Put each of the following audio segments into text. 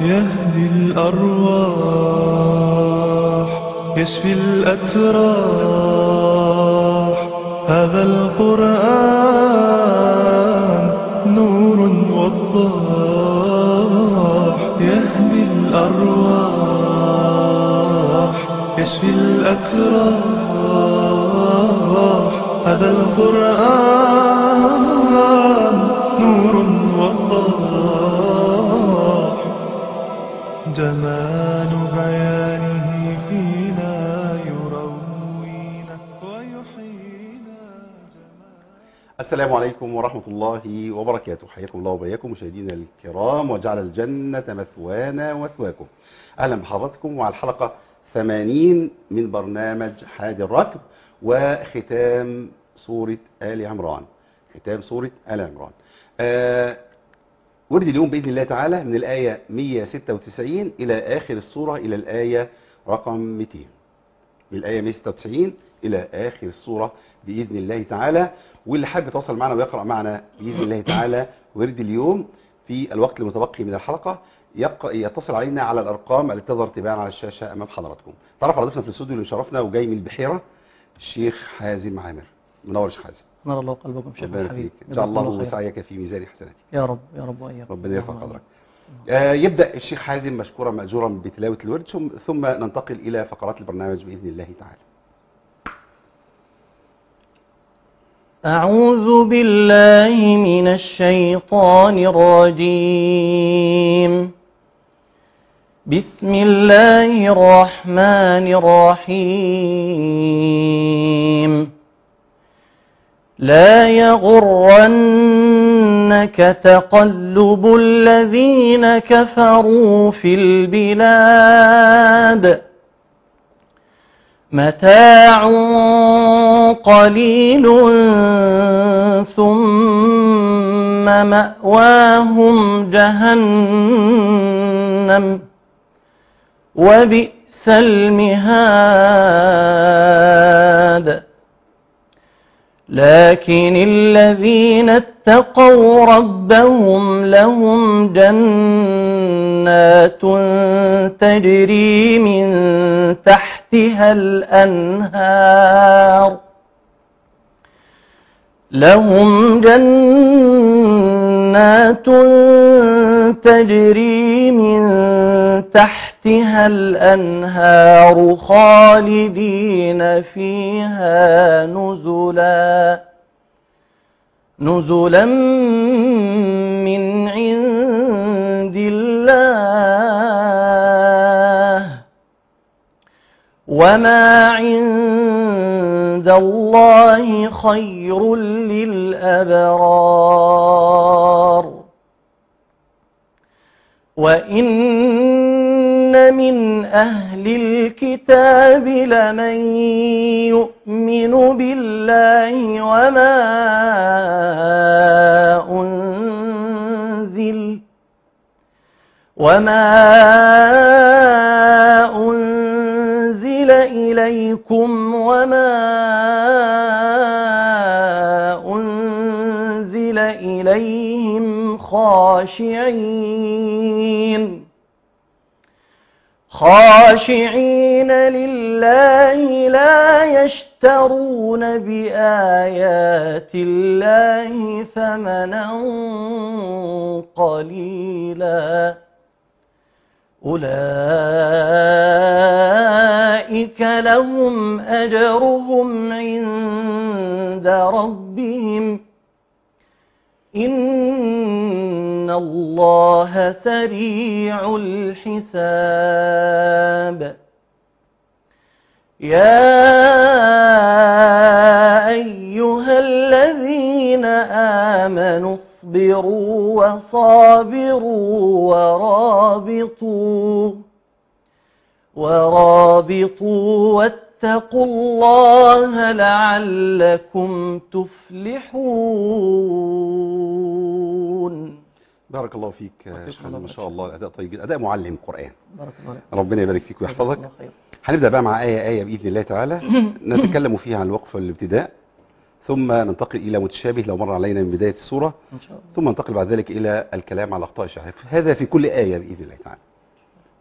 يهدي الأرواح يشفي الأتراح هذا القرآن نور وضاح يهدي الأرواح يشفي الأتراح هذا القرآن نور وضاح جمال بيانه فينا يروينا ويحيينا جمال السلام عليكم ورحمة الله وبركاته حياكم الله وبياكم مشاهدينا الكرام وجعل الجنة مثوانا ومثواكم أهلا بحضراتكم وعلى الحلقة 80 من برنامج حادي الركب وختام سورة آل عمران ختام سورة آل عمران آه ورد اليوم بإذن الله تعالى من الآية 196 إلى آخر السورة إلى الآية رقم 200 من الآية 196 إلى آخر السورة بإذن الله تعالى واللي حابب يتواصل معنا ويقرأ معنا بإذن الله تعالى ورد اليوم في الوقت المتبقي من الحلقة يق... يتصل علينا على الأرقام التي تظهر تباعا على الشاشة أمام حضراتكم تعرف على ضيفنا في الاستوديو اللي شرفنا وجاي من البحيرة الشيخ حازم عامر منور يا شيخ حازم نار الله قلبكم شيخ ربنا الحبيب يخليك ان شاء جزاكم الله خير. سعيك في ميزان حسناتك يا رب يا رب وإياكم ربنا يرفع اللهم قدرك آه، يبدأ الشيخ حازم مشكورا مأجورا بتلاوة الورد ثم- ثم ننتقل إلى فقرات البرنامج بإذن الله تعالى أعوذ بالله من الشيطان الرجيم بسم الله الرحمن الرحيم لا يغرنك تقلب الذين كفروا في البلاد متاع قليل ثم مأواهم جهنم وبئس المهاد لكن الذين اتقوا ربهم لهم جنات تجري من تحتها الأنهار لهم جنات تجري من تحتها الأنهار خالدين فيها نزلا نزلا من عند الله وما عند الله خير للأبرار وإن من أهل الكتاب لمن يؤمن بالله وما أنزل وما أنزل إليكم وما أنزل إليهم خاشعين خاشعين لله لا يشترون بآيات الله ثمنا قليلا أولئك لهم أجرهم عند ربهم إن الله سريع الحساب يا أيها الذين آمنوا اصبروا وصابروا ورابطوا ورابطوا واتقوا الله لعلكم تفلحون بارك الله فيك يا وفيكم شيخ الله ما شاء الله الأداء طيب جدا أداء معلم قرآن بارك الله فيك. ربنا يبارك فيك ويحفظك جزاكم الله خير. هنبدأ بقى مع آية آية بإذن الله تعالى نتكلم فيها عن الوقف والابتداء ثم ننتقل إلى متشابه لو مر علينا من بداية السورة إن شاء الله ثم ننتقل بعد ذلك إلى الكلام على أخطاء الشعر هذا في كل آية بإذن الله تعالى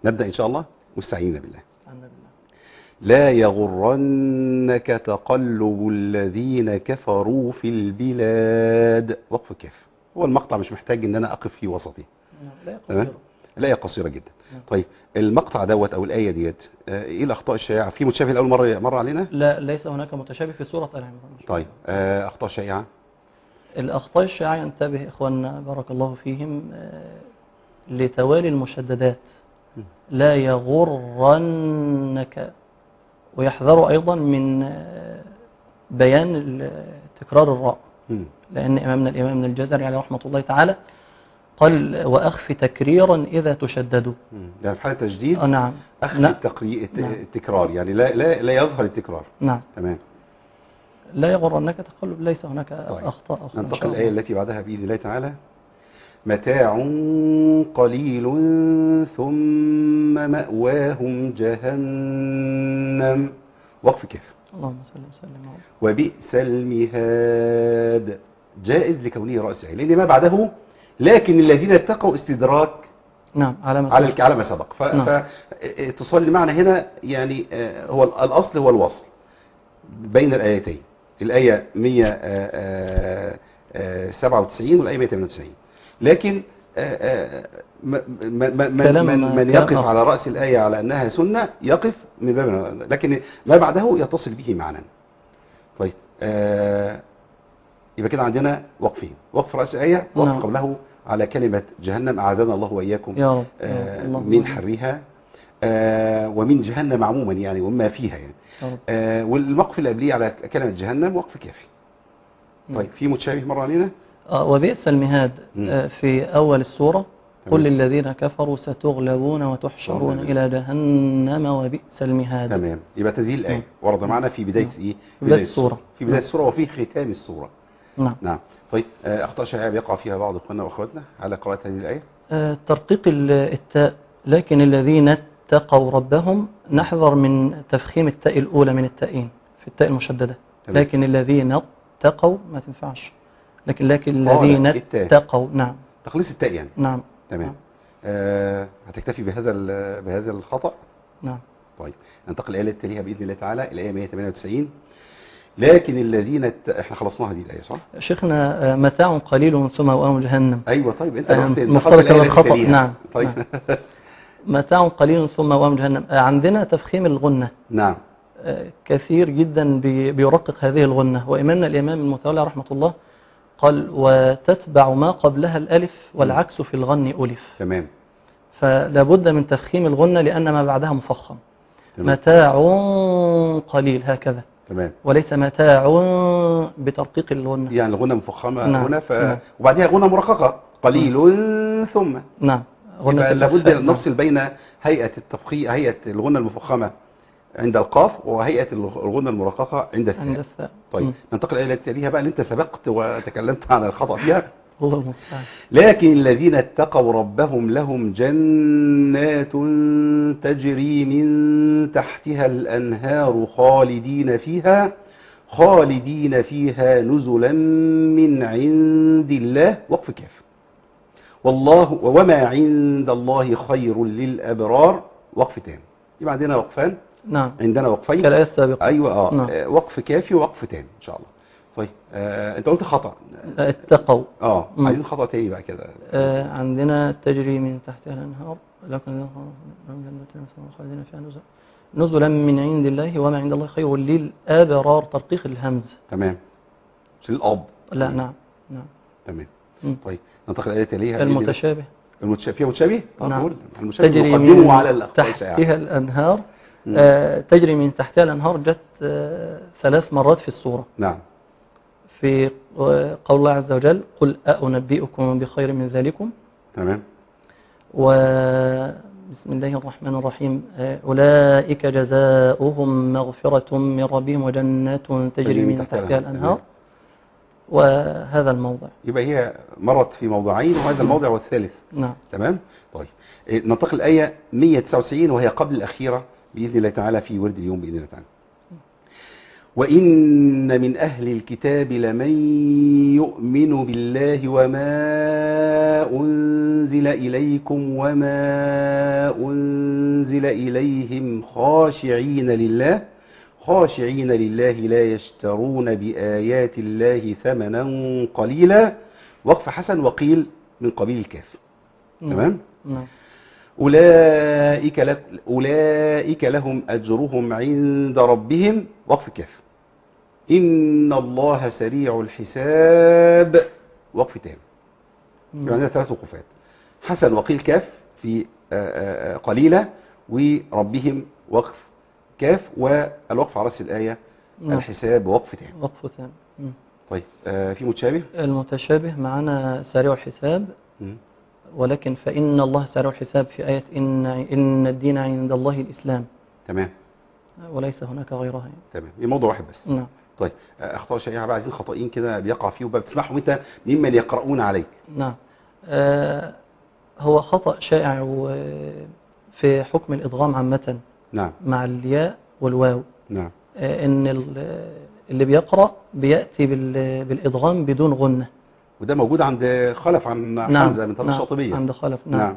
نبدأ إن شاء الله مستعينين بالله استعنا بالله. لا يغرنك تقلب الذين كفروا في البلاد وقف كاف هو المقطع مش محتاج ان انا اقف في وسطه نعم، لا يقصر. تمام الآية قصيرة جدا نعم. طيب المقطع دوت او الآية ديت آه، ايه الاخطاء الشائعة في متشابه الاول مرة مر علينا لا ليس هناك متشابه في سورة آل عمران طيب آه، اخطاء شائعة الأخطاء الشائعة ينتبه إخواننا بارك الله فيهم آه، لتوالي المشددات م. لا يغرنك ويحذروا أيضا من آه، بيان ال- تكرار الراء مم. لأن إمامنا الإمام ابن الجزري عليه رحمة الله تعالى قال وأخف تكريرا إذا تشددوا مم. يعني في حالة تجديد آه، نعم اخذ نعم. التقري... الت- نعم. التكرار يعني لا لا لا يظهر التكرار نعم تمام لا يغرنك تقلب ليس هناك طيب. أخطاء أخرى إن ننتقل شاء الآية الله. التي بعدها بإذن الله تعالى متاع قليل ثم مأواهم جهنم وقف كيف اللهم صل وسلم على وبئس المهاد جائز لكونه رأس عين لأن ما بعده لكن الذين اتقوا استدراك نعم على ما على سبق. الك- على ما سبق ف- نعم. فاتصال المعنى هنا يعني آه، هو ال- الأصل هو الوصل بين الآيتين الآية 197 والآية 198 لكن آه، آه، م- م- م- من, كلام- من, من كلام يقف آخر. على رأس الآية على أنها سنة يقف من باب لكن ما بعده يتصل به معنى طيب آه، يبقى كده عندنا وقفين وقف رأس الآية وقف نعم. قبله على كلمة جهنم أعاذنا الله وإياكم يا رب آه، يا اللهم من آمين. حرها آه، ومن جهنم عموما يعني وما فيها يعني يا رب. آه، والوقف اللي قبليه على كلمة جهنم وقف كافي مم. طيب في متشابه مرة علينا آه، وبئس المهاد مم. آه، في أول السورة تمام. قل للذين كفروا ستغلبون وتحشرون تمام. إلى جهنم وبئس المهاد تمام يبقى تنزيل الآية مم. ورد معنا في بداية إيه في بداية السورة. في بداية نعم. السورة وفي ختام السورة نعم نعم طيب آه، أخطاء شائعة بيقع فيها بعض إخواننا وأخواتنا على قراءة هذه الآية آه، ترقيق ال- التاء لكن الذين اتقوا ربهم نحذر من تفخيم التاء الأولى من التائين في التاء المشددة تمام. لكن الذين اتقوا ما تنفعش لكن لكن قال الذين التاء. اتقوا نعم تخليص التاء يعني نعم تمام آه، هتكتفي بهذا ال- بهذا الخطأ نعم طيب ننتقل الآية التي تليها بإذن الله تعالى الآية 198 لكن الذين ات... احنا خلصناها دي الآية صح؟ شيخنا آه، متاع قليل ثم وأم جهنم أيوة طيب انت آه، رحت انت مفترض خدت الآية كان التي الخطأ، تليها. نعم، طيب متاع قليل ثم وأم جهنم آه، عندنا تفخيم الغنة نعم آه، كثير جدا بي- بيرقق هذه الغنة وإمامنا الإمام المتولى رحمة الله قال وتتبع ما قبلها الألف والعكس في الغن ألف تمام فلا بد من تفخيم الغنة لأن ما بعدها مفخم تمام متاع قليل هكذا تمام وليس متاع بترقيق الغنة يعني الغنى مفخمة نعم، هنا ف... نعم. وبعدها غنى مرققة قليل ثم نعم غنة يبقى لابد الإخفاء، أن نفصل بين هيئة التفخيم هيئة الغنى المفخمة عند القاف وهيئة الغنى المرققة عند نعم. عند الثاء الثاء طيب مم. ننتقل الى التي تليها بقى اللي انت سبقت وتكلمت عن الخطأ فيها الله المستعان لكن الذين اتقوا ربهم لهم جنات تجري من تحتها الأنهار خالدين فيها خالدين فيها نزلا من عند الله وقف كاف والله وما عند الله خير للأبرار وقف تام يبقى عندنا وقفان نعم عندنا وقفين كالآية السابقة ايوه اه نعم. آه، وقف كافي ووقف تاني ان شاء الله طيب آه انت قلت خطأ اتقوا اه مم. عايزين خطأ تاني بقى كده آه، عندنا تجري من تحتها الأنهار لكن لهم جنة خالدين فيها نزلا نزلا من عند الله وما عند الله خير للأبرار ترقيق الهمز تمام مش الاب لا مم. نعم نعم تمام مم. طيب ننتقل الى تليها بإذن الله. المتشابه المتشابه فيها متشابه آه، نعم. قول. المتشابه تجري نقدمه من على الاخطاء الشائعة. تحتها الأنهار مم. آه، تجري من تحتها الأنهار جت آه، ثلاث مرات في السورة نعم في آه، قول الله عز وجل قل أنبئكم بخير من ذلكم تمام وبسم الله الرحمن الرحيم آه، أولئك جزاؤهم مغفرة من ربهم وجنات تجري من تحتها الأنهار وهذا الموضع يبقى هي مرت في موضعين وهذا الموضع والثالث نعم تمام طيب إيه، ننتقل الآية 199 وهي قبل الأخيرة بإذن الله تعالى في ورد اليوم بإذن الله تعالى وإن من أهل الكتاب لمن يؤمن بالله وما أنزل إليكم وما أنزل إليهم خاشعين لله خاشعين لله لا يشترون بآيات الله ثمنا قليلا وقف حسن وقيل من قبيل الكاف نعم. تمام نعم أولئك, لك أولئك لهم أجرهم عند ربهم وقف كاف إن الله سريع الحساب وقف تام يبقى عندنا ثلاث وقفات حسن وقيل كاف في آه، آه، قليلة وربهم وقف كاف والوقف على رأس الآية نعم. الحساب وقف تام وقف تام مم. طيب آه، في متشابه المتشابه معنا سريع الحساب مم. ولكن فإن الله سريع الحساب في آية إن, إن الدين عند الله الإسلام تمام وليس هناك غيرها يعني. تمام يبقى موضوع واحد بس نعم طيب آه، اخطاء شائعه بقى عايزين خطأين كده بيقع فيه وبقى بتسمعهم انت ممن يقرؤون عليك نعم آه هو خطأ شائع و- في حكم الإدغام عامة نعم مع الياء والواو نعم آه إن ال- اللي بيقرأ بيأتي بال- بالإدغام بدون غنة وده موجود عند خلف عن نعم حمزه من طريق نعم الشاطبيه عند خلف نعم, نعم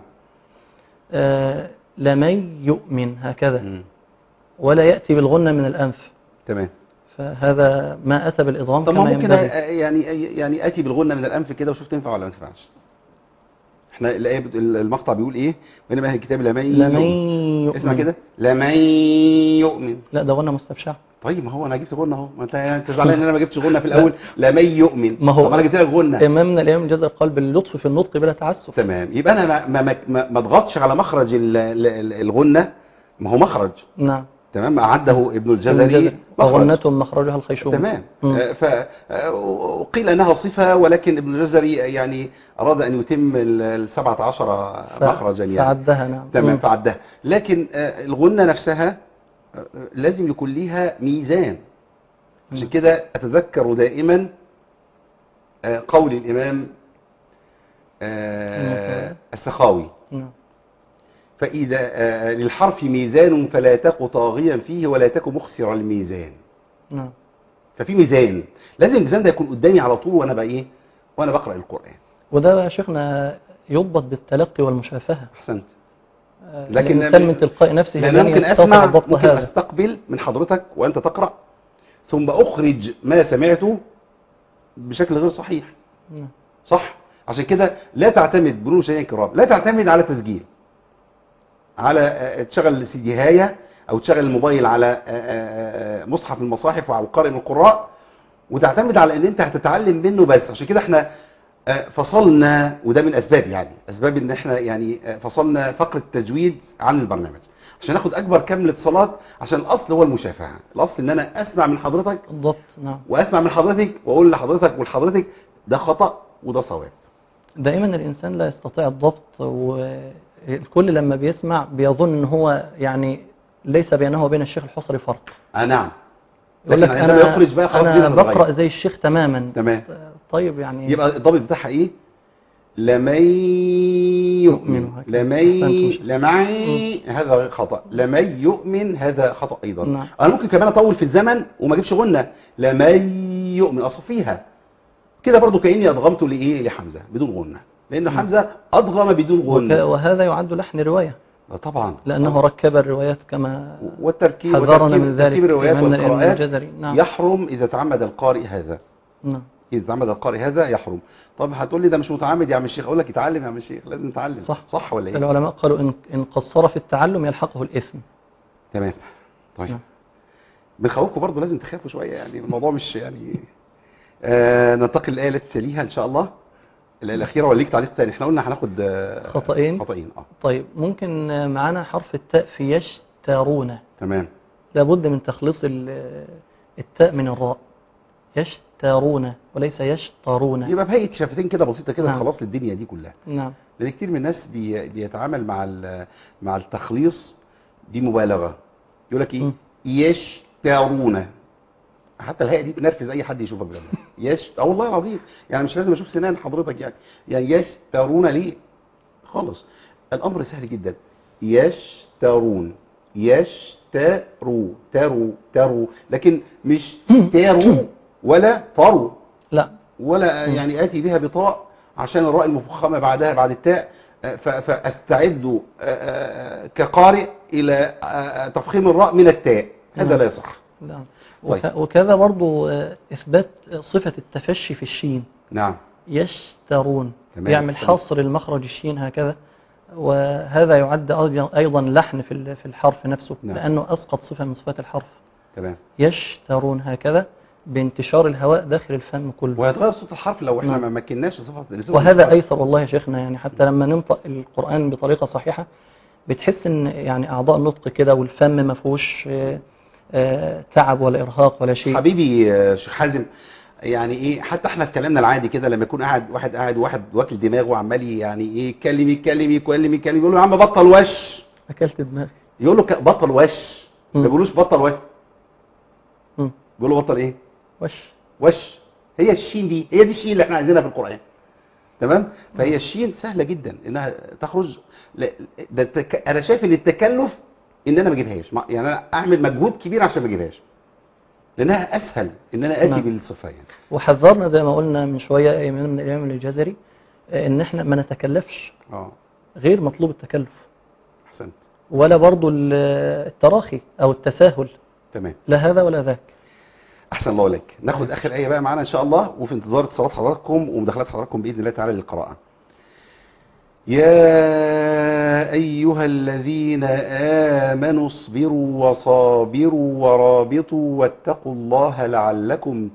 آه لمن يؤمن هكذا مم. ولا يأتي بالغنة من الأنف تمام فهذا ما أتى بالإدغام طب ما كما ممكن ينبغي آه، يعني يعني اتي بالغنه من الانف كده وشوف تنفع ولا ما تنفعش احنا الايه بت- المقطع بيقول ايه وين من اهل الكتاب لمن لمن يؤمن يؤمن اسمع كده لمن يؤمن لا ده غنة مستبشعة طيب ما هو انا جبت غنه اهو ما انت انت زعلان ان انا ما جبتش غنه في الاول لمن يؤمن ما هو- طب انا جبت لك غنه إمامنا الإمام الجزر قال باللطف في النطق بلا تعسف تمام يبقى انا ما ما ما, ما, ما اضغطش على مخرج ال- ال- ال- الغنه ما هو مخرج نعم تمام أعده ابن الجزري مخرج. وغنة مخرجها الخيشوم تمام مم. آه، ف آه، وقيل انها صفه ولكن ابن الجزري يعني اراد ان يتم ال- السبعة عشر ف- مخرجا يعني فعدها نعم تمام مم. فعدها لكن آه، الغنه نفسها آه، آه، لازم يكون ليها ميزان عشان مم. كده اتذكر دائما آه، قول الامام آه، مم. السخاوي نعم فإذا آه، للحرف ميزان فلا تك طاغيا فيه ولا تك مخسر الميزان نعم ففي ميزان لازم الميزان ده يكون قدامي على طول وانا بقى ايه وانا بقرا القران وده يا شيخنا يضبط بالتلقي والمشافهة احسنت آه، لكن الإنسان من تلقاء نفسه لان لن ممكن يستطيع اسمع ضبط ممكن هذا استقبل من حضرتك وانت تقرا ثم اخرج ما سمعته بشكل غير صحيح نعم. صح عشان كده لا تعتمد بنور مشاهدينا الكرام لا تعتمد على تسجيل على آه، تشغل سيديهاية او تشغل الموبايل على آه، آه، آه، مصحف من المصاحف او قارئ من القراء وتعتمد على ان انت هتتعلم منه بس عشان كده احنا آه، فصلنا وده من اسباب يعني اسباب ان احنا يعني آه، فصلنا فقره التجويد عن البرنامج عشان ناخد اكبر كم الاتصالات عشان الاصل هو المشافهه الاصل ان انا اسمع من حضرتك الضبط نعم واسمع من حضرتك واقول لحضرتك ولحضرتك ده خطا وده صواب دائما الإنسان لا يستطيع الضبط والكل لما بيسمع بيظن ان هو يعني ليس بينه وبين الشيخ الحصري فرق آه نعم يقول لكن لك عندما انا يخرج بقى خلاص انا دينه بقرا هتتغير. زي الشيخ تماما تمام طيب يعني يبقى الضابط بتاعها ايه لمن يؤمن يؤمن هكذا. لمن أحسنتم. لمن هذا خطأ لمن يؤمن هذا خطأ أيضا نعم. أنا ممكن كمان أطول في الزمن وما أجيبش غنة لمن يؤمن أصفيها كده برضو كأني أضغمت لإيه لحمزة بدون غنة لأن حمزة أضغم بدون وك- غنة وهذا يعد لحن رواية آه طبعا لأنه ركب الروايات كما والتركيب حذرنا وتركيب- من ذلك تركيب الروايات إمامنا الإمام والقراءات الجزري نعم يحرم إذا تعمد القارئ هذا نعم إذا تعمد القارئ هذا يحرم طب هتقول لي ده مش متعمد يا عم الشيخ أقول لك يتعلم يا عم الشيخ لازم يتعلم صح. صح ولا إيه العلماء قالوا إن, إن قصر في التعلم يلحقه الإثم تمام طيب نعم. بنخوفكم برضه لازم تخافوا شويه يعني الموضوع مش يعني آه ننتقل للايه التي تليها ان شاء الله الايه الاخيره ولا ليك تعليق تاني احنا قلنا هناخد آه، خطأين. خطأين اه طيب ممكن آه، معانا حرف التاء في يشترون تمام لابد من تخليص ال- التاء من الراء يشترون وليس يشطرون يبقى بهيئه شفتين كده بسيطه كده نعم. خلاص للدنيا دي كلها نعم لان كتير من الناس بي بيتعامل مع ال- مع التخليص بمبالغه يقول لك ايه مم. يشترون حتى الهيئه دي تنرفز اي حد يشوفها بجد يش اه والله العظيم يعني مش لازم اشوف سنان حضرتك يعني يعني يشترون ليه خالص الامر سهل جدا يشترون يشتروا تروا تروا لكن مش تروا ولا طروا لا ولا يعني اتي بها بطاء عشان الراء المفخمه بعدها بعد التاء آه، ف- فاستعد آه، آه، كقارئ الى آه، آه، تفخيم الراء من التاء هذا نعم. لا يصح نعم طيب. وك- وكذا برضو آه، إثبات صفة التفشي في الشين نعم يشترون تمام. يعمل تمام. حصر المخرج الشين هكذا وهذا يعد أيضا- أيضا لحن في ال- في الحرف نفسه نعم. لأنه أسقط صفة من صفات الحرف تمام يشترون هكذا بانتشار الهواء داخل الفم كله وهيتغير صوت الحرف لو احنا نعم. ما مكناش صفه لصفة وهذا الحرف. أيسر والله يا شيخنا يعني حتى لما ننطق القرآن بطريقة صحيحة بتحس ان يعني أعضاء النطق كده والفم ما فيهوش آه، آه، تعب ولا إرهاق ولا شيء حبيبي آه، شيخ حازم يعني ايه حتى احنا في كلامنا العادي كده لما يكون قاعد واحد قاعد واحد واكل دماغه وعمال يعني ايه يتكلم يتكلم يتكلم يتكلم يقول له يا عم بطل وش أكلت دماغي يقول له ك- بطل وش ما مم. بيقولوش بطل وش مم. بيقول له بطل ايه وش وش هي الشين دي هي دي الشين اللي احنا عايزينها في القرآن تمام فهي الشين سهلة جدا انها تخرج لا ده التك... انا شايف ان التكلف ان انا ما اجيبهاش ما- يعني انا اعمل مجهود كبير عشان ما اجيبهاش لانها اسهل ان انا اتي نعم. بالصفه يعني وحذرنا زي ما قلنا من شوية من الإمام الجزري آه، ان احنا ما نتكلفش اه غير مطلوب التكلف احسنت ولا برضو ال- التراخي او التساهل تمام لا هذا ولا ذاك احسن الله لك ناخد اخر ايه بقى معانا ان شاء الله وفي انتظار اتصالات حضراتكم ومداخلات حضراتكم باذن الله تعالى للقراءه يا ايها الذين امنوا اصبروا وصابروا ورابطوا واتقوا الله لعلكم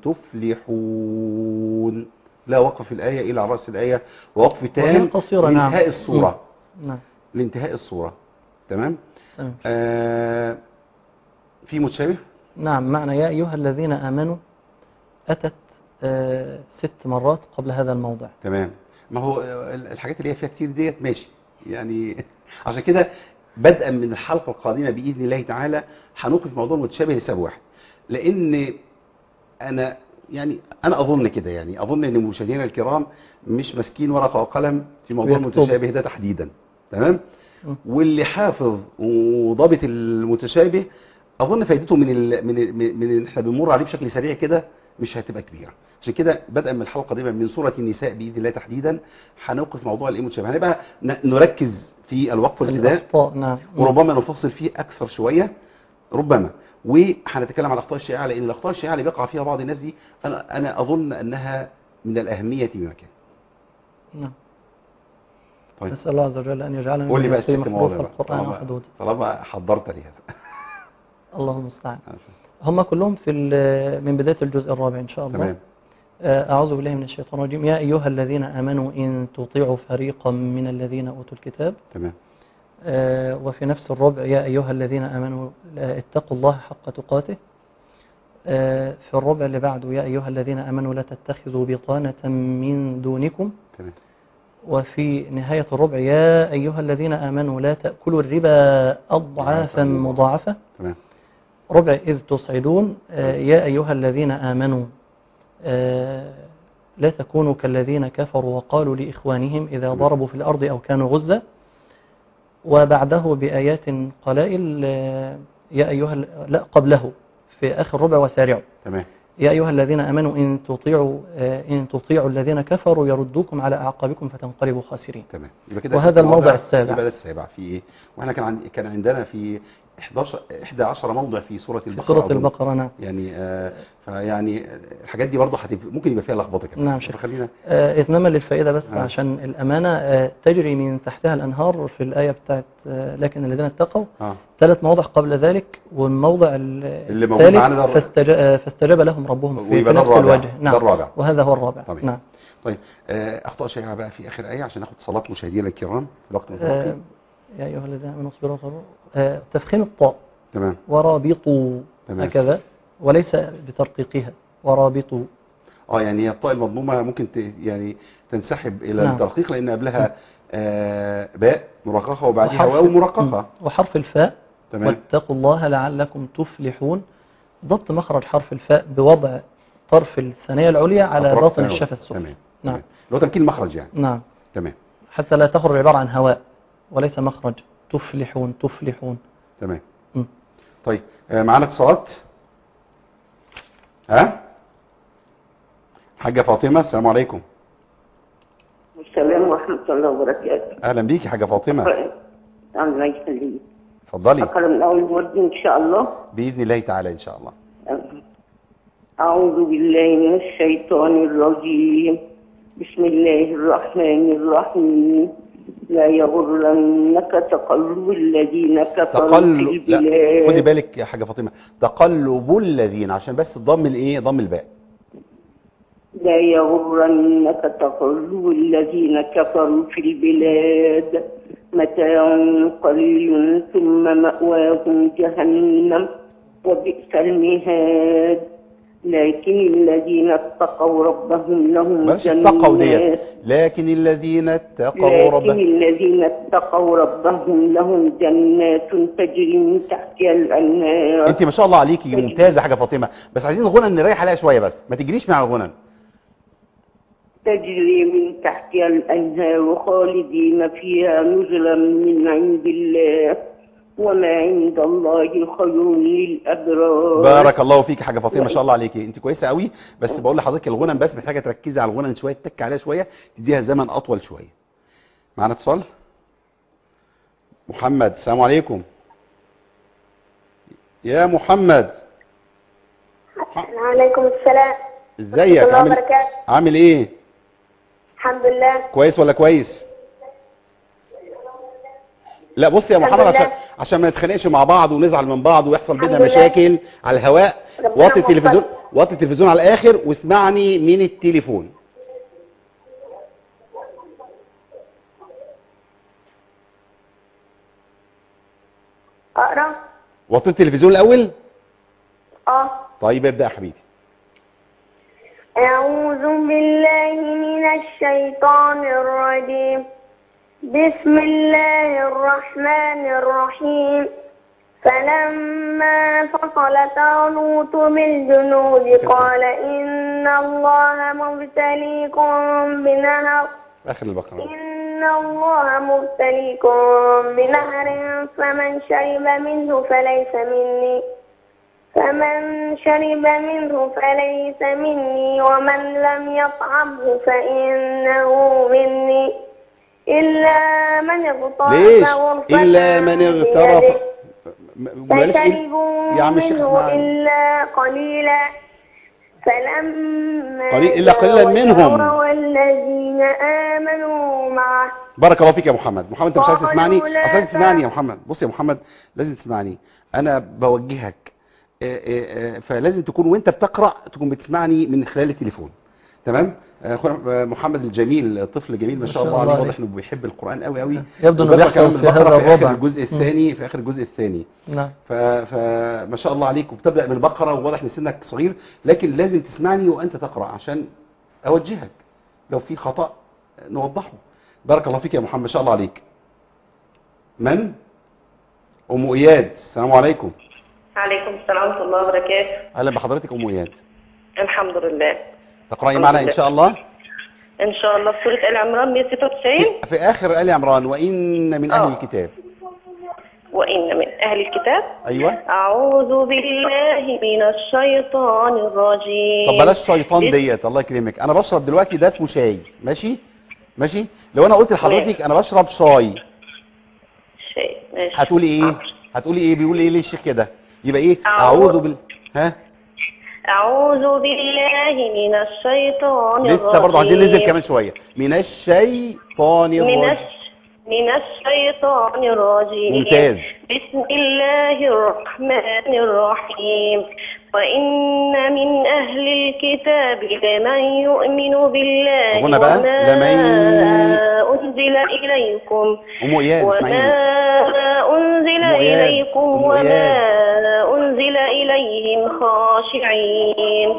تفلحون لا وقف في الايه الى على راس الايه ووقف وهي تام قصيرة نعم لانتهاء الصوره نعم لانتهاء الصوره تمام تمام آه في متشابه نعم معنى يا أيها الذين آمنوا أتت آه، ست مرات قبل هذا الموضع تمام ما هو الحاجات اللي هي فيها كتير ديت ماشي يعني عشان كده بدءا من الحلقه القادمه باذن الله تعالى هنوقف موضوع المتشابه لسبب واحد لان انا يعني انا اظن كده يعني اظن ان مشاهدينا الكرام مش ماسكين ورقه وقلم في موضوع ويكتبوا. المتشابه ده تحديدا تمام م. واللي حافظ وضابط المتشابه اظن فايدته من ال من ال من ان احنا بنمر عليه بشكل سريع كده مش هتبقى كبيره عشان كده بدءا من الحلقه دي من سوره النساء باذن الله تحديدا هنوقف موضوع الايه متشابه هنبقى ن- نركز في الوقف والابتداء الأخطاء نعم وربما نفصل فيه اكثر شويه ربما وهنتكلم عن الاخطاء الشائعه لان الاخطاء الشائعه اللي بيقع فيها بعض الناس دي انا انا اظن انها من الاهميه بمكان نعم طيب نسأل الله عز وجل أن يجعلنا قول لي من بقى يقيم الست حروف مواضيع بقى القرآن طالما- وحدوده طالما حضرت لي هذا الله المستعان هم كلهم في ال- من بداية الجزء الرابع إن شاء الله تمام آه، أعوذ بالله من الشيطان الرجيم يا أيها الذين آمنوا إن تطيعوا فريقا من الذين أوتوا الكتاب تمام آه، وفي نفس الربع يا أيها الذين آمنوا لا اتقوا الله حق تقاته آه، في الربع اللي بعده يا أيها الذين آمنوا لا تتخذوا بطانة من دونكم تمام وفي نهاية الربع يا أيها الذين آمنوا لا تأكلوا الربا أضعافا مضاعفة تمام ربع إذ تصعدون آه، يا أيها الذين آمنوا آه، لا تكونوا كالذين كفروا وقالوا لإخوانهم إذا ضربوا في الأرض أو كانوا غزة وبعده بآيات قلائل آه، يا أيها ال- لا قبله في آخر ربع وسارعوا تمام يا أيها الذين آمنوا إن تطيعوا آه، إن تطيعوا الذين كفروا يردوكم على أعقابكم فتنقلبوا خاسرين تمام يبقى كده وهذا ست الموضع مواضع، السابع. يبقى ده السابع في ايه واحنا كان عندي كان عندنا في 11 11 موضع في سوره في البقره سورة أظن. البقرة نعم يعني آه فيعني الحاجات دي برضه هتبقى ممكن يبقى فيها لخبطه كمان نعم شيخ. فخلينا آه، إتماما للفائدة بس آه. عشان الأمانة آه، تجري من تحتها الأنهار في الآية بتاعت آه، لكن الذين اتقوا اه ثلاث مواضع قبل ذلك والموضع ال- اللي موجود الثالث معانا ده الر- فاستج- آه، فاستجاب لهم ربهم في, في ويبقى ده نفس الرابع. الوجه ده نعم الرابع. وهذا هو الرابع طبيعي. نعم طيب آه اخطاء شائعه بقى في اخر ايه عشان ناخد صلاه مشاهدينا الكرام في الوقت آه، المتبقي يا أيها الذين آمنوا اصبروا وصبروا آه، تفخيم الطاء تمام ورابطوا تمام. هكذا وليس بترقيقها ورابطوا اه يعني هي الطاء المضمومه ممكن ت... يعني تنسحب الى نعم. الترقيق لان قبلها آه باء مرققه وبعدها وحرف- واو مرققه مم. وحرف الفاء تمام واتقوا الله لعلكم تفلحون ضبط مخرج حرف الفاء بوضع طرف الثانية العليا على أطراف باطن ثانوي. الشفة السفلى تمام نعم. تمام. اللي هو تمكين مخرج يعني نعم تمام حتى لا تخرج عبارة عن هواء وليس مخرج تفلحون تفلحون تمام طيب آه، معانا اتصالات ها حاجة فاطمة السلام عليكم السلام ورحمة الله وبركاته اهلا بيكي حاجة فاطمة الله يخليك اتفضلي أقرأ من أول مرة إن شاء الله بإذن الله تعالى ان شاء الله أعوذ بالله من الشيطان الرجيم بسم الله الرحمن الرحيم لا يغرنك تقلب الذين كفروا في تقلب لا البلاد خدي بالك يا حاجة فاطمة تقلب الذين عشان بس ضم الايه ضم الباء لا يغرنك تقلب الذين كفروا في البلاد متاع قليل ثم مأواهم جهنم وبئس المهاد لكن الذين اتقوا ربهم لهم بلاش اتقوا ديت جنات لكن الذين اتقوا لكن ربهم الذين اتقوا ربهم لهم جنات تجري من تحتها الأنهار انت ما شاء الله عليكي ممتازة يا حاجة فاطمة بس عايزين الغنى نريح عليها شوية بس ما تجريش مع الغنى تجري من تحتها الأنهار خالدين فيها نزلا من عند الله وما عند الله خير للأبرار بارك الله فيك يا حاجه فاطمه ما شاء الله عليكي انت كويسه قوي بس بقول لحضرتك الغنى بس محتاجه تركزي على الغنى شويه تتك عليها شويه تديها زمن اطول شويه معانا اتصال محمد السلام عليكم يا محمد وعليكم السلام ازيك ورحمة الله عامل وبركاته عامل ايه الحمد لله كويس ولا كويس لا بص يا الحمد محمد عشان لله. عشان ما نتخانقش مع بعض ونزعل من بعض ويحصل بينا الحمد لله. مشاكل على الهواء ربنا وطي التلفزيون يوفقك. وطي التلفزيون على الاخر واسمعني من التليفون اقرا وطي التلفزيون الاول اه طيب ابدا يا حبيبي أعوذ بالله من الشيطان الرجيم بسم الله الرحمن الرحيم فلما فصل طالوت بالجنود قال إن الله مبتليكم بنهر اخر البقره إن الله مبتليكم بنهر فمن شرب منه فليس مني فمن شرب منه فليس مني ومن لم يطعمه فإنه مني إلا من اغترف ليش غرفة الا من اغترف بيده م- بلاش إيه؟ فشربوا يا عم الشيخ منه اسمعني إلا قليلا فلما قليل- إلا قليلا جاوزه منهم. والذين آمنوا معه بارك الله فيك يا محمد محمد انت مش عايز قالوا تسمعني لا اصلا تسمعني ت- يا محمد بص يا محمد لازم تسمعني انا بوجهك آه، آه، آه، فلازم تكون وانت بتقرا تكون بتسمعني من خلال التليفون تمام آه، اخونا آه، محمد الجميل طفل جميل ما شاء الله عليه واضح انه بيحب القران قوي قوي يبدو انه وبقرأ بيحفظ كمان في البقرة هذا في اخر الربع الجزء مم. الثاني في اخر الجزء الثاني نعم ف- فما شاء الله عليك وبتبدا من البقره وواضح ان سنك صغير لكن لازم تسمعني وانت تقرا عشان اوجهك لو في خطا نوضحه بارك الله فيك يا محمد ما شاء الله عليك من ام اياد السلام عليكم عليكم السلام ورحمة الله وبركاته اهلا بحضرتك ام اياد الحمد لله تقراي الحمد معنا ان لله. شاء الله إن شاء الله في سورة آل عمران 196 في, في اخر ال عمران وان من اهل آه. الكتاب وإن من أهل الكتاب ايوه أعوذ بالله من الشيطان الرجيم طب بلاش شيطان بسم- ديت الله يكرمك انا بشرب دلوقتي ده اسمه شاي ماشي ماشي لو انا قلت لحضرتك انا بشرب شاي شيء ماشي هتقولي ايه حاضر. هتقولي ايه بيقول ايه ليه الشيخ كده يبقى ايه أعوذ- اعوذ بال ها أعوذ بالله من الشيطان الرجيم لسه برضه عايزين ننزل كمان شويه من الشيطان من الرجيم الش... من الشيطان الرجيم ممتاز. بسم الله الرحمن الرحيم وإن من أهل الكتاب لمن يؤمن بالله هنا بقى وما لمن- أنزل إليكم ام اياد وما اسمعيني أنزل أم إياد، إليكم أم وما إياد. أنزل إليهم خاشعين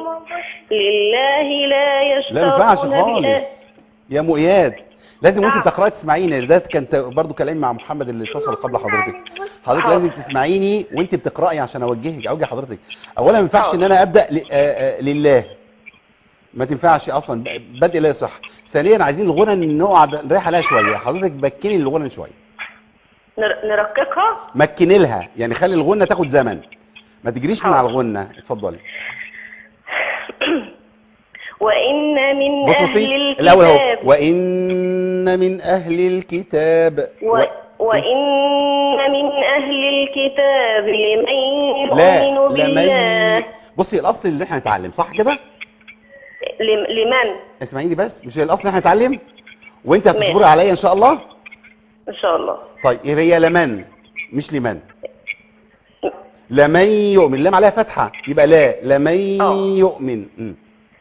لله لا يشترون لا ما ينفعش بآ- خالص يا ام اياد لازم وانت نعم. بتقراي تسمعيني ده كان برضه كلام مع محمد اللي اتصل قبل حضرتك حضرتك حاضر. لازم تسمعيني وانت بتقراي عشان اوجهك اوجه حضرتك اولا ما ينفعش ان انا ابدا ل- آه، آه، لله ما تنفعش اصلا بدء لا يصح ثانيا عايزين الغنى نقعد نريح عليها شويه حضرتك بكني الغنى شويه نر- نرققها مكني لها يعني خلي الغنة تاخد زمن ما تجريش من حاضر. على الغنة اتفضلي وإن من بص أهل بصي الكتاب الاول اهو وان من اهل الكتاب و... وإن من أهل الكتاب لمن لا يؤمن بالله لمن بصي الاصل اللي احنا نتعلم صح كده لم... لمن اسمعيني بس مش الاصل احنا نتعلم وانت ماشي. هتصبري عليا ان شاء الله إن شاء الله طيب هي لمن مش لمن لمن يؤمن لام عليها فتحة يبقى لا لمن آه. يؤمن مم.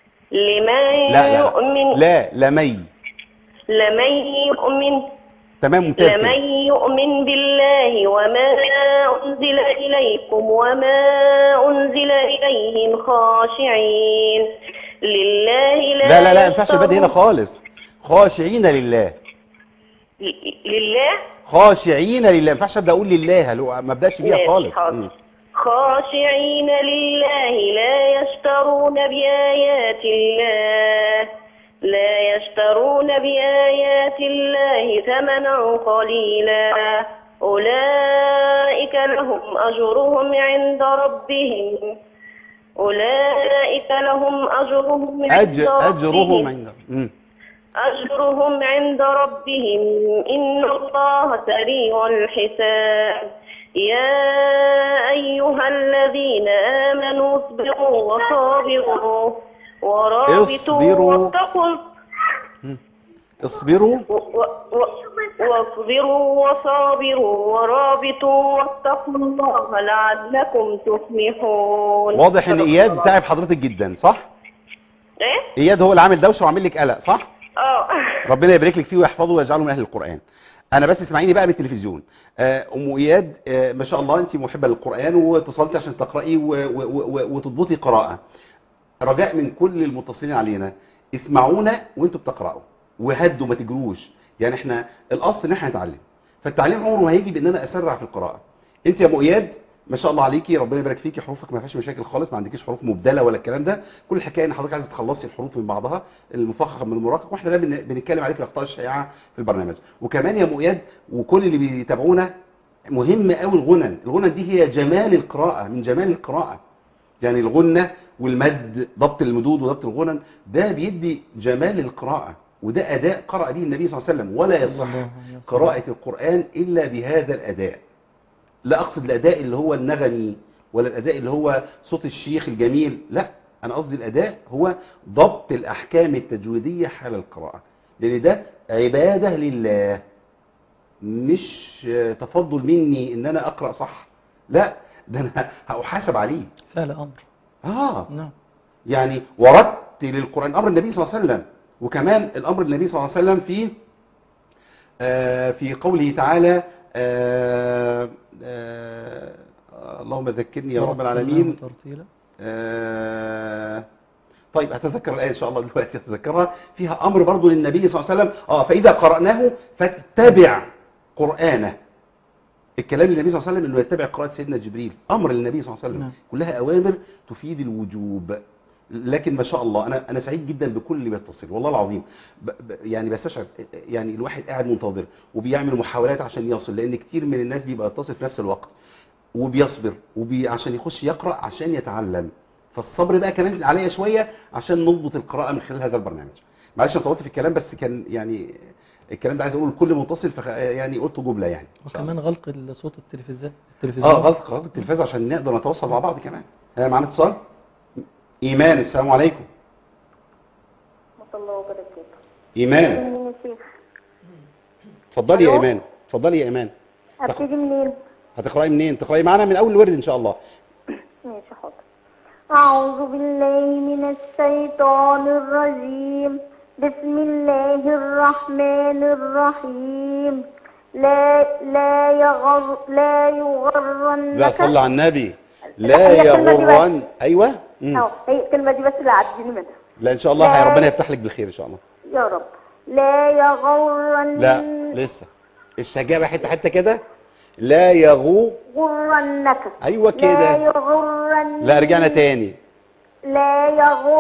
لمن لا لا يؤمن لا لمن لمن يؤمن تمام ممتاز لمن كده. يؤمن بالله وما أنزل إليكم وما أنزل إليهم خاشعين لله لا لا لا لا ما ينفعش البدء هنا يشترون- خالص خاشعين لله ل- لله خاشعين لله ما ينفعش ابدا اقول لله لو ما ابداش بيها ماشي، خالص حاضر. مم. خاشعين لله لا يشترون بآيات الله لا يشترون بآيات الله ثمنا قليلا أولئك لهم أجرهم عند ربهم أولئك لهم أجرهم عند أج اجرهم ربهم عند مم. أجرهم عند ربهم إن الله سريع الحساب يا أيها الذين آمنوا اصبروا وصابروا ورابطوا اصبروا. واتقوا اصبروا و- و- و- واصبروا وصابروا ورابطوا واتقوا الله لعلكم تفلحون واضح ان صدق اياد الله. تعب حضرتك جدا صح ايه اياد هو اللي عامل دوشه وعامل لك قلق صح اه ربنا يبارك لك فيه ويحفظه ويجعله من اهل القران انا بس اسمعيني بقى من التلفزيون آه، ام اياد آه، ما شاء الله انت محبه للقران واتصلتي عشان تقراي و- و- و- وتضبطي قراءه رجاء من كل المتصلين علينا اسمعونا وانتوا بتقراوا وهدوا ما تجروش يعني احنا الاصل ان احنا نتعلم فالتعليم عمره ما هيجي بان انا اسرع في القراءه انت يا ام اياد ما شاء الله عليكي ربنا يبارك فيكي حروفك ما فيهاش مشاكل خالص ما عندكيش حروف مبدله ولا الكلام ده كل الحكايه ان حضرتك عايزه تخلصي الحروف من بعضها المفخم من المرقق واحنا ده بن- بنتكلم عليه في الاخطاء الشائعه في البرنامج وكمان يا ام اياد وكل اللي بيتابعونا مهم قوي الغنن الغنن دي هي جمال القراءه من جمال القراءه يعني الغنة والمد ضبط المدود وضبط الغنن ده بيدي جمال للقراءة وده أداء قرأ به النبي صلى الله عليه وسلم ولا يصح الله عليه وسلم. قراءة القرآن إلا بهذا الأداء لا أقصد الأداء اللي هو النغمي ولا الأداء اللي هو صوت الشيخ الجميل لا أنا قصدي الأداء هو ضبط الأحكام التجويدية حال القراءة لأن ده عبادة لله مش آه، تفضل مني ان انا اقرا صح لا ده انا هحاسب عليه فعل أمر اه نعم يعني ورتل القران امر النبي صلى الله عليه وسلم وكمان الامر النبي صلى الله عليه وسلم في آه في قوله تعالى آه آه اللهم ذكرني يا رب العالمين ترتيلا آه، طيب هتذكر الآية إن شاء الله دلوقتي هتذكرها فيها أمر برضو للنبي صلى الله عليه وسلم آه فإذا قرأناه فاتبع قرآنه الكلام للنبي صلى الله عليه وسلم انه يتبع قراءة سيدنا جبريل امر للنبي صلى الله عليه وسلم نعم. كلها اوامر تفيد الوجوب لكن ما شاء الله انا انا سعيد جدا بكل اللي بيتصل والله العظيم ب ب يعني بستشعر يعني الواحد قاعد منتظر وبيعمل محاولات عشان يصل لان كتير من الناس بيبقى يتصل في نفس الوقت وبيصبر وبي عشان يخش يقرا عشان يتعلم فالصبر بقى كمان عليا شويه عشان نضبط القراءه من خلال هذا البرنامج معلش انا طولت في الكلام بس كان يعني الكلام ده عايز اقوله لكل متصل فخ... يعني قلت جمله يعني وكمان غلق صوت التلفزيون التلفزيون اه غلق غلق التلفاز عشان نقدر نتواصل مع بعض كمان ها معانا اتصال ايمان السلام عليكم ورحمة الله وبركاته ايمان منين يا شيخ؟ اتفضلي يا ألو؟ ايمان اتفضلي يا ايمان ابتدي منين؟ هتقراي منين تقراي معانا من اول الورد ان شاء الله ماشي حاضر أعوذ بالله من الشيطان الرجيم بسم الله الرحمن الرحيم لا لا يغر لا يغرنك لا صلى على النبي لا هي الكلمة دي بس. يغرن ايوه مم. أهو، هي الكلمة دي بس اللي عديني منها لا ان شاء الله لا. ربنا يفتح لك بالخير ان شاء الله يا رب لا يغرن لا لسه الشجاعه حته حته كده لا يغو غرنك ايوه لا كده يغرن لا رجعنا تاني لا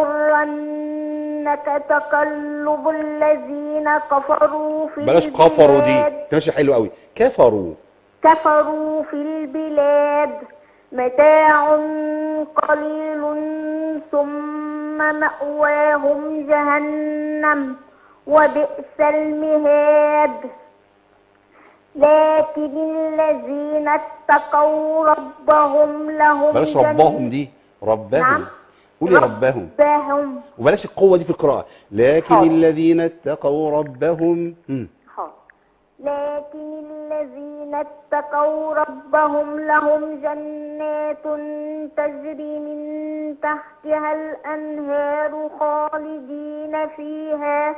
يغرنك تقلب الذين كفروا في بلاش كفروا دي البلاد. ماشي حلو قوي كفروا كفروا في البلاد متاع قليل ثم مأواهم جهنم وبئس المهاد لكن الذين اتقوا ربهم لهم بلاش جن- ربهم دي ربهم نعم. قولي ربهم ربهم وبلاش القوة دي في القراءة لكن حاضر. الذين اتقوا ربهم مم. حاضر. لكن الذين اتقوا ربهم لهم جنات تجري من تحتها الأنهار خالدين فيها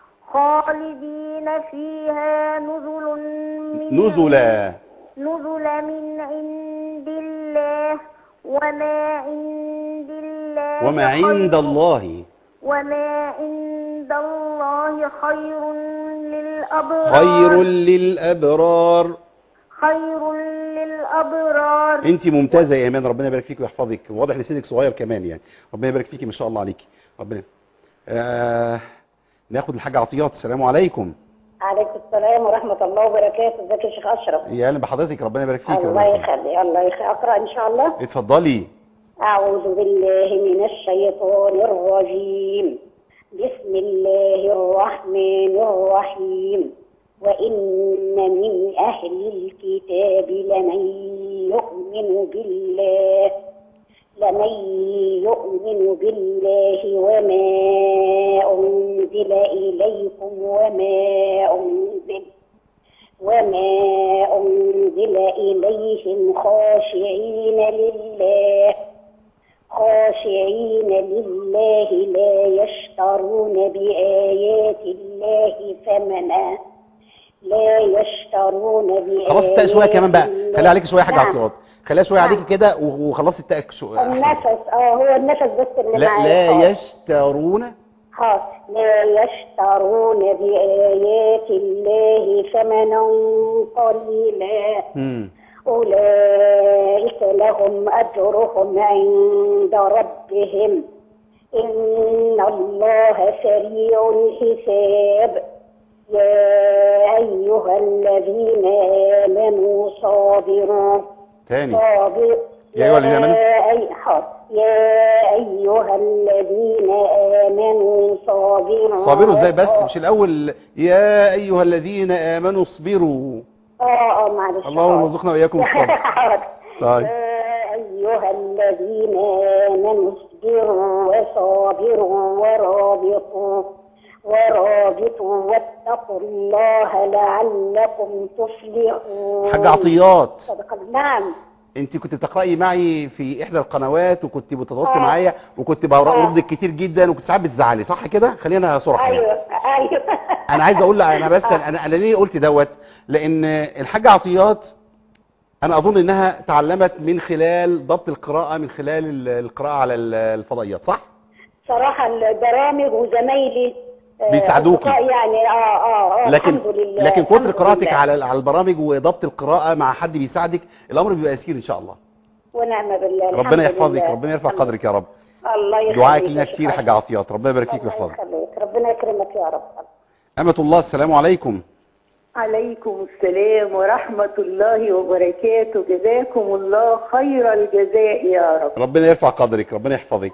خالدين فيها نزل من نزلا نزل من عند الله وما عند الله وما خير- عند الله وما عند الله خير للأبرار خير للأبرار خير للأبرار انت ممتازة يا ايمان ربنا يبارك فيك ويحفظك واضح ان سنك صغير كمان يعني ربنا يبارك فيكي ما شاء الله عليكي ربنا آه... ناخد الحاجة عطيات السلام عليكم عليكم السلام ورحمة الله وبركاته ازيك يا شيخ أشرف يا اهلا بحضرتك ربنا يبارك فيك الله ربنا يحفظك. يخلي الله يخلي أقرأ إن شاء الله اتفضلي أعوذ بالله من الشيطان الرجيم بسم الله الرحمن الرحيم وإن من أهل الكتاب لمن يؤمن بالله لمن يؤمن بالله وما أنزل إليكم وما أنزل وما أنزل إليهم خاشعين لله خاشعين لله لا يشترون بآيات الله ثمنا لا يشترون بآيات خلاص التاء شوية كمان بقى الله- خليها عليك شوية حاجة نعم. عطيات خليها شوية نعم. عليك كده و- وخلصي التاء شو... النفس اه هو النفس بس اللي لا معايا لا خالص. يشترون خاص لا يشترون بآيات الله ثمنا قليلا مم. أولئك لهم أجرهم عند ربهم إن الله سريع الحساب يا أيها الذين آمنوا صابروا تاني صابر يا أيها الذين آمنوا. أي حاضر. يا أيها الذين آمنوا صابروا صابروا ازاي بس مش الاول يا ايها الذين امنوا اصبروا اه اه معلش اللهم حاضر. ارزقنا واياكم الصبر حاضر. طيب. يا أيها الذين آمنوا اصبروا وصابروا ورابطوا ورابطوا واتقوا الله لعلكم تفلحون حاجة عطيات صدق الله. نعم انت كنت بتقرأي معي في احدى القنوات وكنت بتتواصلي آه. معايا وكنت بردك كتير جدا وكنت ساعات بتزعلي صح كده خلينا صراحة يعني. ايوه ايوه انا عايز اقول انا بس انا انا ليه قلت دوت لان الحاجة عطيات انا اظن انها تعلمت من خلال ضبط القراءة من خلال ال- القراءة على ال- الفضائيات صح صراحة البرامج وزمايلي آه، بيساعدوكي. أصدقاء يعني اه اه اه لكن الحمد لله لكن كتر الحمد قراءتك لله. على على البرامج وضبط القراءة مع حد بيساعدك الامر بيبقى يسير ان شاء الله ونعم بالله الحمد ربنا يحفظك لله. ربنا يرفع الحمد قدرك يا رب الله يخليك دعائك يا لنا شيخ كتير أشرف. حاجة عطيات ربنا يبارك فيك الله ويحفظك يخليك ربنا يكرمك يا رب أمة الله السلام عليكم عليكم السلام ورحمة الله وبركاته جزاكم الله خير الجزاء يا رب ربنا يرفع قدرك ربنا يحفظك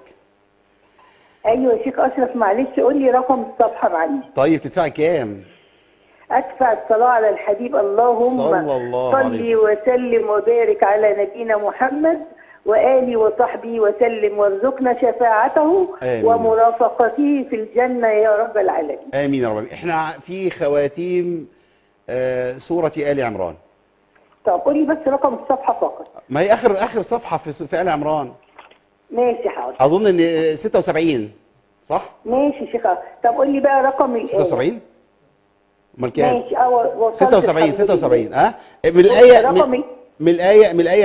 أيوة يا شيخ أشرف معلش قول لي رقم الصفحة معلش طيب تدفعي كام أدفع الصلاة على الحبيب اللهم صلى الله عليه صلي وسلم. وسلم وبارك على نبينا محمد وآله وصحبه وسلم وارزقنا شفاعته آمين. ومرافقته في الجنة يا رب العالمين آمين يا رب احنا في خواتيم آه، سورة آل عمران طب قولي بس رقم الصفحة فقط ما هي آخر آخر صفحة في في آل عمران ماشي حاضر أظن إن 76 صح ماشي شيخ طب قول لي بقى رقم الآية 76 أمال كام ماشي اه وصلت 76 الحمد لله. 76 ها من الآية رقم من, إيه؟ من الآية من الآية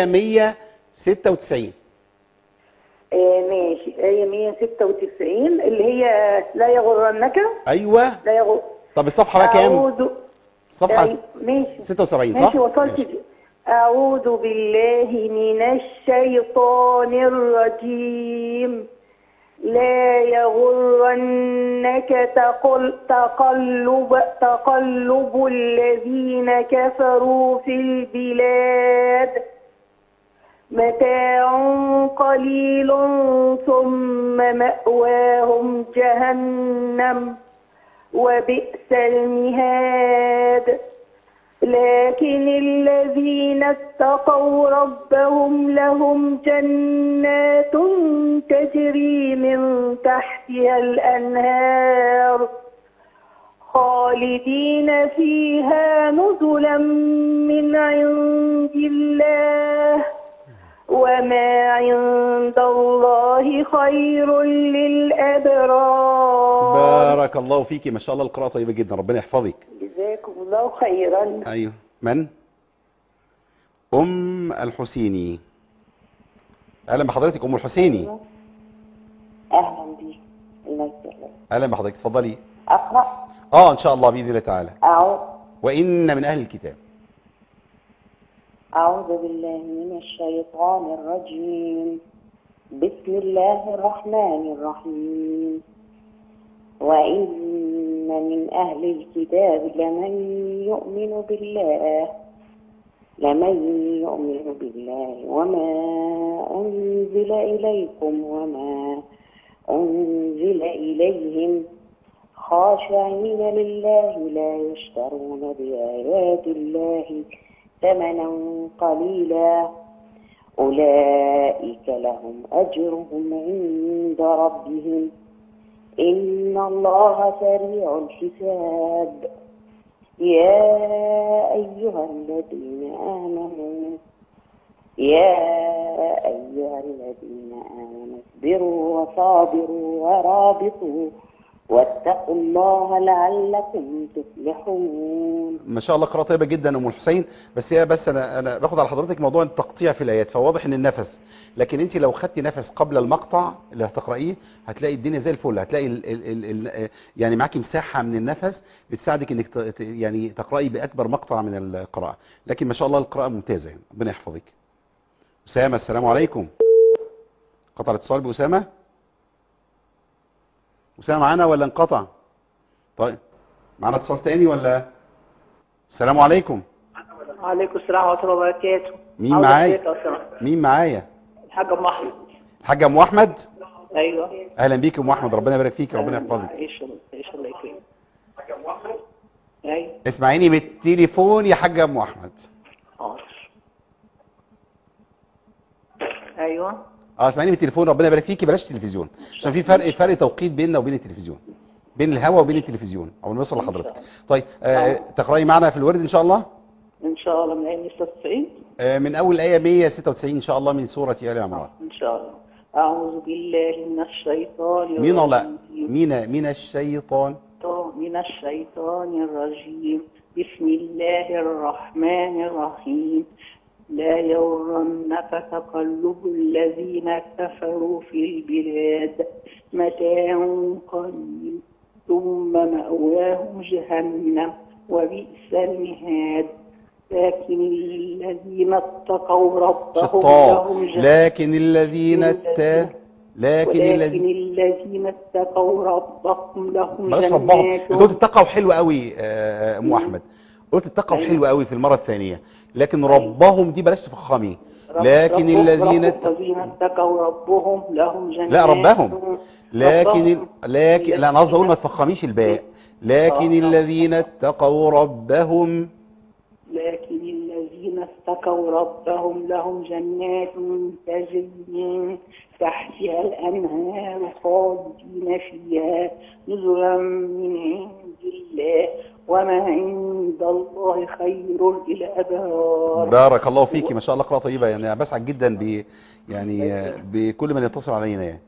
196 آه ماشي آية 196 اللي هي لا يغرنك أيوه لا يغر طب الصفحة بقى كام أعوذ صفحة أي- ماشي 76 صح ماشي وصلت ماشي. دي. أعوذ بالله من الشيطان الرجيم لا يغرنك تقل تقلب تقلب الذين كفروا في البلاد متاع قليل ثم مأواهم جهنم وبئس المهاد لكن الذين اتقوا ربهم لهم جنات تجري من تحتها الأنهار خالدين فيها نزلا من عند الله وما عند الله خير للأبرار بارك الله فيك ما شاء الله القراءة طيبة جدا ربنا يحفظك جزاكم الله خيرا ايوه من ام الحسيني اهلا بحضرتك ام الحسيني أهلا بك الله يسلمك اهلا بحضرتك اتفضلي أقرأ اه ان شاء الله باذن الله تعالى أعوذ وان من اهل الكتاب أعوذ بالله من الشيطان الرجيم بسم الله الرحمن الرحيم وإن من أهل الكتاب لمن يؤمن بالله لمن يؤمن بالله وما أنزل إليكم وما أنزل إليهم خاشعين لله لا يشترون بآيات الله ثمنا قليلا أولئك لهم أجرهم عند ربهم إن الله سريع الحساب يا أيها الذين آمنوا يا أيها الذين آمنوا اصبروا وصابروا ورابطوا واتقوا الله لعلكم تفلحون ما شاء الله قراءة طيبة جدا ام الحسين بس هي بس انا انا باخد على حضرتك موضوع التقطيع في الايات فواضح ان النفس لكن انت لو خدتي نفس قبل المقطع اللي هتقرايه هتلاقي الدنيا زي الفل هتلاقي ال ال ال ال يعني معاكي مساحة من النفس بتساعدك انك ت- ت- يعني تقراي باكبر مقطع من القراءة لكن ما شاء الله القراءة ممتازة يعني ربنا يحفظك اسامة السلام عليكم قطع الاتصال باسامة اسامة معانا ولا انقطع طيب معانا اتصال تاني ولا السلام عليكم وعليكم السلام ورحمة الله وبركاته مين عاوز معايا؟ أسألك لو سمحت. مين معايا الحاج أم أحمد الحاجة ام احمد أيوه اهلا بيك يا ام احمد ربنا يبارك فيك ربنا يحفظك إيش إيش الله يكرمك أيوه اسمعيني بالتليفون يا حاجة ام احمد حاضر أيوه اه اسمعيني بالتليفون ربنا يبارك فيكي بلاش تلفزيون عشان في فرق فرق توقيت بيننا وبين التلفزيون بين الهوا وبين التلفزيون او نوصل لحضرتك طيب آه تقراي معنا في الورد ان شاء الله إن شاء الله من أين 96 آه من اول ايه 196 ان شاء الله من سورة ال عمران إن شاء الله أعوذ بالله من الشيطان مين الله الرجيم. مين من الشيطان من الشيطان الرجيم بسم الله الرحمن الرحيم لا يغرنك تقلب الذين كفروا في البلاد متاع قليل ثم مأواهم جهنم وبئس المهاد لكن الذين اتقوا ربهم شطار لهم جهنم لكن الذين التا لكن ولكن الذين الذين اتقوا ربهم لهم بلاش ربهم جنات انت قلت اتقوا حلو قوي آه، ام احمد قلت اتقوا أيوة. حلو قوي في المره الثانيه لكن ربهم دي بلاش تفخمي لكن رب- الذين رب اتقوا الذين اتقوا ربهم لهم جنات لا ربهم لكن ربهم ال... لكن لا انا قصدي اقول ما تفخميش الباء لكن آه. الذين اتقوا ربهم لكن الذين اتقوا ربهم لهم جنات تجري من تحتها الأنهار خالدين فيها نزلا من عند الله وما عند الله خير للأبرار بارك الله فيكي ما شاء الله قراءه طيبه يعني أنا بسعد جدا ب يعني آه، بكل من يتصل علينا يعني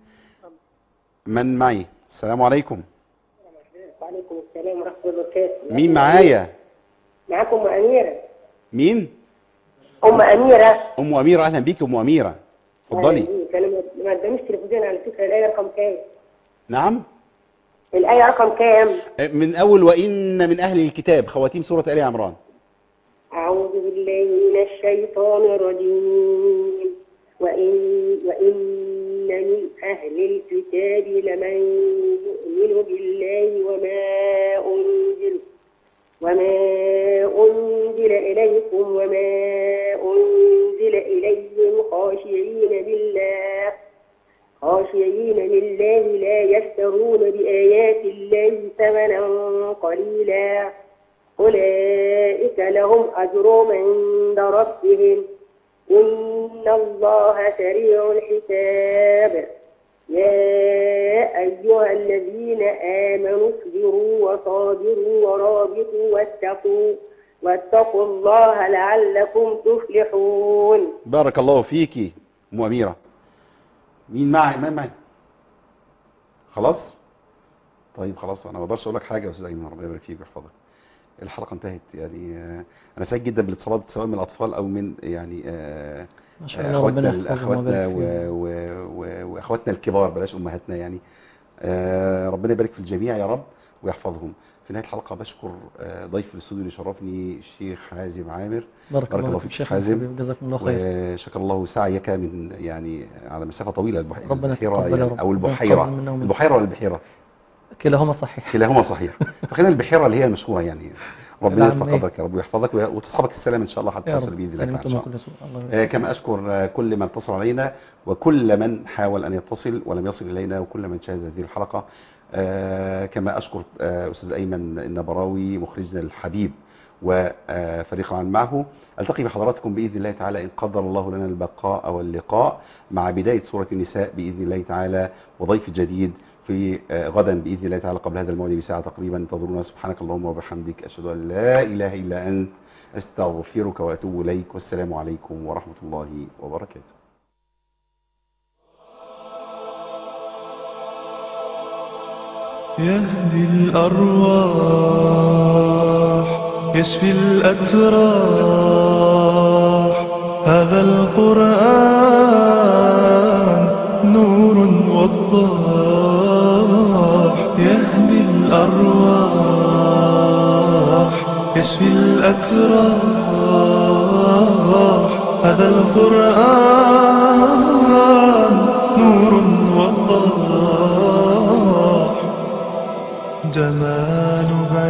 من معي السلام عليكم وعليكم السلام ورحمة الله وبركاته مين معايا معاكم أم أميرة مين أم أميرة ام اميره اهلا بيكي ام اميره اتفضلي أهلا بيك. أنا ما- ما قداميش تلفزيون على فكرة الآية رقم كام؟ نعم الآية رقم كام؟ من اول وان من اهل الكتاب خواتيم سوره ال عمران أعوذ بالله من الشيطان الرجيم وإن وإن من أهل الكتاب لمن يؤمن بالله وما أنزل وما أنزل إليكم وما أنزل إليهم خاشعين بالله خاشعين لله لا يشترون بآيات الله ثمنا قليلا أولئك لهم أجرهم عند ربهم إن الله سريع الحساب يا أيها الذين آمنوا اصبروا وصابروا ورابطوا واتقوا واتقوا الله لعلكم تفلحون بارك الله فيكي ام اميره مين معي مين معي خلاص طيب خلاص انا ما اقدرش اقول لك حاجه يا استاذ ايمن ربنا يبارك فيك ويحفظك الحلقه انتهت يعني آه، انا سعيد جدا بالاتصالات سواء من الاطفال او من يعني آه، ما شاء آه، الله اخواتنا ربنا يحفظهم اخواتنا ويبارك و- و- و- واخواتنا الكبار بلاش امهاتنا يعني آه، ربنا يبارك في الجميع يا رب ويحفظهم في نهايه الحلقه بشكر آه، ضيف الاستوديو اللي شرفني الشيخ حازم عامر بارك الله فيك فيك شيخ حازم حبيبي، جزاكم الله خير وشكر الله سعيك من يعني على مسافه طويله البح- ربنا البحيره يتقبل يا يعني رب. او ربنا البحيره يتقبل منا ومنكم. البحيره ولا البحيره كلاهما صحيح كلاهما صحيح فخلينا البحيره اللي هي المشهوره يعني ربنا نعم، يرفع إيه. قدرك يا رب ويحفظك وي- وتصحبك السلام ان شاء الله حتى يا تصل رب باذن الله تعالى سلمتم إن شاء من الله. كل سوء الله آه، يبارك كما أشكر آه، كل من اتصل علينا وكل من حاول أن يتصل ولم يصل إلينا وكل من شاهد هذه الحلقة آه، كما أشكر آه، أستاذ أيمن النبراوي مخرجنا الحبيب وفريق العمل معه ألتقي بحضراتكم بإذن الله تعالى إن قدر الله لنا البقاء واللقاء مع بداية سورة النساء بإذن الله تعالى وضيف جديد في آه، غدا بإذن الله تعالى قبل هذا الموعد بساعة تقريبا انتظرونا سبحانك اللهم وبحمدك أشهد أن لا إله إلا أنت أستغفرك وأتوب إليك والسلام عليكم ورحمة الله وبركاته يهدي الأرواح يشفي الأتراح هذا القرآن نور وضاح يهدي الأرواح يشفي الأتراح هذا القرآن نور وضاح جمال بيان